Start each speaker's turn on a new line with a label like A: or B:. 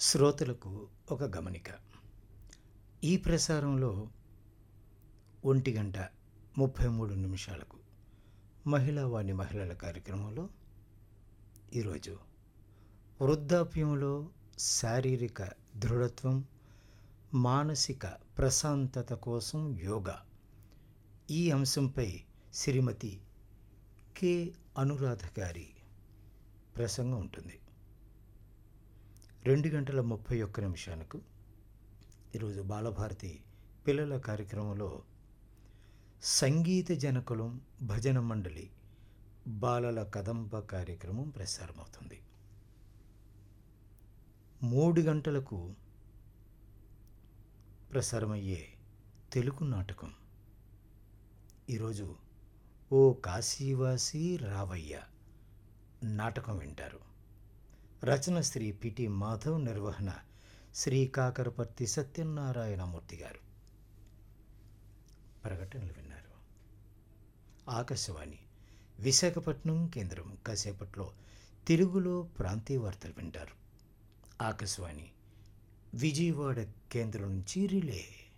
A: శ్రోతలకు ఒక గమనిక ఈ ప్రసారంలో ఒంటి గంట ముప్పై మూడు నిమిషాలకు మహిళా వాణి మహిళల కార్యక్రమంలో ఈరోజు వృద్ధాప్యంలో శారీరక దృఢత్వం మానసిక ప్రశాంతత కోసం యోగా ఈ అంశంపై శ్రీమతి కె అనురాధ గారి ప్రసంగం ఉంటుంది రెండు గంటల ముప్పై ఒక్క నిమిషాలకు ఈరోజు బాలభారతి పిల్లల కార్యక్రమంలో సంగీత జనకులం భజన మండలి బాలల కదంబ కార్యక్రమం ప్రసారమవుతుంది మూడు గంటలకు ప్రసారమయ్యే తెలుగు నాటకం ఈరోజు ఓ కాశీవాసి రావయ్య నాటకం వింటారు రచన శ్రీ పిటి మాధవ్ నిర్వహణ శ్రీ కాకరపర్తి సత్యనారాయణమూర్తి గారు ప్రకటనలు విన్నారు ఆకాశవాణి విశాఖపట్నం కేంద్రం కాసేపట్లో తెలుగులో ప్రాంతీయ వార్తలు వింటారు ఆకాశవాణి విజయవాడ కేంద్రం నుంచి రిలే